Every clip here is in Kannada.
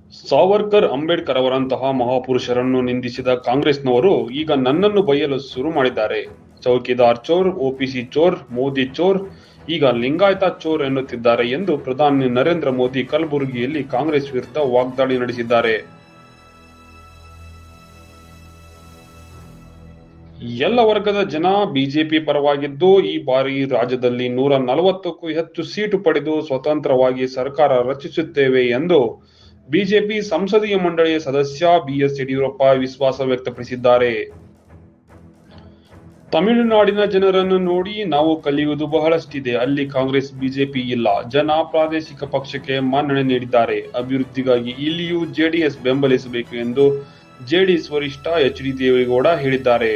ಸಾವರ್ಕರ್ ಅಂಬೇಡ್ಕರ್ ಅವರಂತಹ ಮಹಾಪುರುಷರನ್ನು ನಿಂದಿಸಿದ ಕಾಂಗ್ರೆಸ್ನವರು ಈಗ ನನ್ನನ್ನು ಬೈಯಲು ಶುರು ಮಾಡಿದ್ದಾರೆ ಚೌಕಿದಾರ್ ಚೋರ್ ಒಪಿಸಿ ಚೋರ್ ಮೋದಿ ಚೋರ್ ಈಗ ಲಿಂಗಾಯತ ಚೋರ್ ಎನ್ನುತ್ತಿದ್ದಾರೆ ಎಂದು ಪ್ರಧಾನಿ ನರೇಂದ್ರ ಮೋದಿ ಕಲಬುರಗಿಯಲ್ಲಿ ಕಾಂಗ್ರೆಸ್ ವಿರುದ್ಧ ವಾಗ್ದಾಳಿ ನಡೆಸಿದ್ದಾರೆ ಎಲ್ಲ ವರ್ಗದ ಜನ ಬಿಜೆಪಿ ಪರವಾಗಿದ್ದು ಈ ಬಾರಿ ರಾಜ್ಯದಲ್ಲಿ ನೂರ ನಲವತ್ತಕ್ಕೂ ಹೆಚ್ಚು ಸೀಟು ಪಡೆದು ಸ್ವತಂತ್ರವಾಗಿ ಸರ್ಕಾರ ರಚಿಸುತ್ತೇವೆ ಎಂದು ಬಿಜೆಪಿ ಸಂಸದೀಯ ಮಂಡಳಿಯ ಸದಸ್ಯ ಬಿಎಸ್ ಯಡಿಯೂರಪ್ಪ ವಿಶ್ವಾಸ ವ್ಯಕ್ತಪಡಿಸಿದ್ದಾರೆ ತಮಿಳುನಾಡಿನ ಜನರನ್ನು ನೋಡಿ ನಾವು ಕಲಿಯುವುದು ಬಹಳಷ್ಟಿದೆ ಅಲ್ಲಿ ಕಾಂಗ್ರೆಸ್ ಬಿಜೆಪಿ ಇಲ್ಲ ಜನ ಪ್ರಾದೇಶಿಕ ಪಕ್ಷಕ್ಕೆ ಮನ್ನಣೆ ನೀಡಿದ್ದಾರೆ ಅಭಿವೃದ್ಧಿಗಾಗಿ ಇಲ್ಲಿಯೂ ಜೆಡಿಎಸ್ ಬೆಂಬಲಿಸಬೇಕು ಎಂದು ಜೆಡಿಎಸ್ ವರಿಷ್ಠ ಎಚ್ ಡಿ ದೇವೇಗೌಡ ಹೇಳಿದ್ದಾರೆ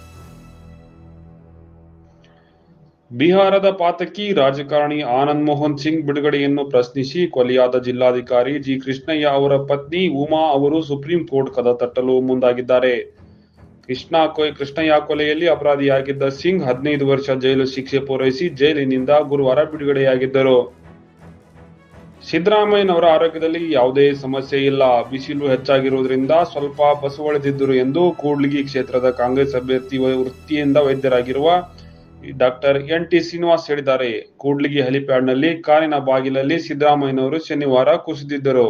ಬಿಹಾರದ ಪಾತಕಿ ರಾಜಕಾರಣಿ ಆನಂದ್ ಮೋಹನ್ ಸಿಂಗ್ ಬಿಡುಗಡೆಯನ್ನು ಪ್ರಶ್ನಿಸಿ ಕೊಲೆಯಾದ ಜಿಲ್ಲಾಧಿಕಾರಿ ಜಿ ಕೃಷ್ಣಯ್ಯ ಅವರ ಪತ್ನಿ ಉಮಾ ಅವರು ಸುಪ್ರೀಂ ಕೋರ್ಟ್ ಕದ ತಟ್ಟಲು ಮುಂದಾಗಿದ್ದಾರೆ ಕೃಷ್ಣ ಕೃಷ್ಣಯ್ಯ ಕೊಲೆಯಲ್ಲಿ ಅಪರಾಧಿಯಾಗಿದ್ದ ಸಿಂಗ್ ಹದಿನೈದು ವರ್ಷ ಜೈಲು ಶಿಕ್ಷೆ ಪೂರೈಸಿ ಜೈಲಿನಿಂದ ಗುರುವಾರ ಬಿಡುಗಡೆಯಾಗಿದ್ದರು ಸಿದ್ದರಾಮಯ್ಯನವರ ಆರೋಗ್ಯದಲ್ಲಿ ಯಾವುದೇ ಸಮಸ್ಯೆ ಇಲ್ಲ ಬಿಸಿಲು ಹೆಚ್ಚಾಗಿರುವುದರಿಂದ ಸ್ವಲ್ಪ ಬಸವಳಿದಿದ್ದರು ಎಂದು ಕೂಡ್ಲಿಗಿ ಕ್ಷೇತ್ರದ ಕಾಂಗ್ರೆಸ್ ಅಭ್ಯರ್ಥಿ ವೃತ್ತಿಯಿಂದ ವೈದ್ಯರಾಗಿರುವ ಡಾಕ್ಟರ್ ಎನ್ ಟಿ ಶ್ರೀನಿವಾಸ್ ಹೇಳಿದ್ದಾರೆ ಕೂಡ್ಲಿಗಿ ಹೆಲಿಪ್ಯಾಡ್ನಲ್ಲಿ ಕಾರಿನ ಬಾಗಿಲಲ್ಲಿ ಸಿದ್ದರಾಮಯ್ಯನವರು ಶನಿವಾರ ಕುಸಿದಿದ್ದರು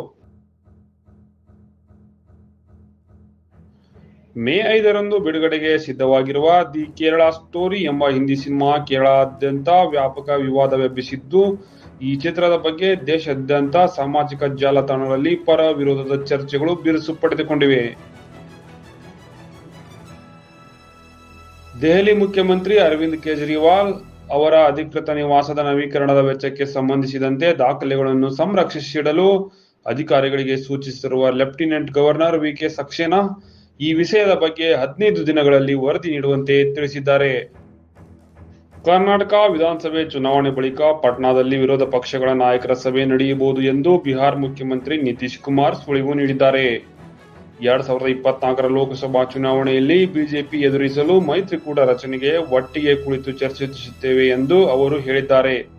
ಮೇ ಐದರಂದು ಬಿಡುಗಡೆಗೆ ಸಿದ್ಧವಾಗಿರುವ ದಿ ಕೇರಳ ಸ್ಟೋರಿ ಎಂಬ ಹಿಂದಿ ಸಿನಿಮಾ ಕೇರಳಾದ್ಯಂತ ವ್ಯಾಪಕ ವಿವಾದವೆಬ್ಬಿಸಿದ್ದು ಈ ಚಿತ್ರದ ಬಗ್ಗೆ ದೇಶಾದ್ಯಂತ ಸಾಮಾಜಿಕ ಜಾಲತಾಣಗಳಲ್ಲಿ ಪರ ವಿರೋಧದ ಚರ್ಚೆಗಳು ಬಿರುಸು ಪಡೆದುಕೊಂಡಿವೆ ದೆಹಲಿ ಮುಖ್ಯಮಂತ್ರಿ ಅರವಿಂದ್ ಕೇಜ್ರಿವಾಲ್ ಅವರ ಅಧಿಕೃತ ನಿವಾಸದ ನವೀಕರಣದ ವೆಚ್ಚಕ್ಕೆ ಸಂಬಂಧಿಸಿದಂತೆ ದಾಖಲೆಗಳನ್ನು ಸಂರಕ್ಷಿಸಿಡಲು ಅಧಿಕಾರಿಗಳಿಗೆ ಸೂಚಿಸಿರುವ ಲೆಫ್ಟಿನೆಂಟ್ ಗವರ್ನರ್ ವಿಕೆ ಸಕ್ಸೇನಾ ಈ ವಿಷಯದ ಬಗ್ಗೆ ಹದಿನೈದು ದಿನಗಳಲ್ಲಿ ವರದಿ ನೀಡುವಂತೆ ತಿಳಿಸಿದ್ದಾರೆ ಕರ್ನಾಟಕ ವಿಧಾನಸಭೆ ಚುನಾವಣೆ ಬಳಿಕ ಪಾಟ್ನಾದಲ್ಲಿ ವಿರೋಧ ಪಕ್ಷಗಳ ನಾಯಕರ ಸಭೆ ನಡೆಯಬಹುದು ಎಂದು ಬಿಹಾರ್ ಮುಖ್ಯಮಂತ್ರಿ ನಿತೀಶ್ ಕುಮಾರ್ ಸುಳಿವು ನೀಡಿದ್ದಾರೆ ಎರಡ್ ಸಾವಿರದ ಇಪ್ಪತ್ನಾಲ್ಕರ ಲೋಕಸಭಾ ಚುನಾವಣೆಯಲ್ಲಿ ಬಿಜೆಪಿ ಎದುರಿಸಲು ಮೈತ್ರಿಕೂಟ ರಚನೆಗೆ ಒಟ್ಟಿಗೆ ಕುಳಿತು ಚರ್ಚಿಸುತ್ತೇವೆ ಎಂದು ಅವರು ಹೇಳಿದ್ದಾರೆ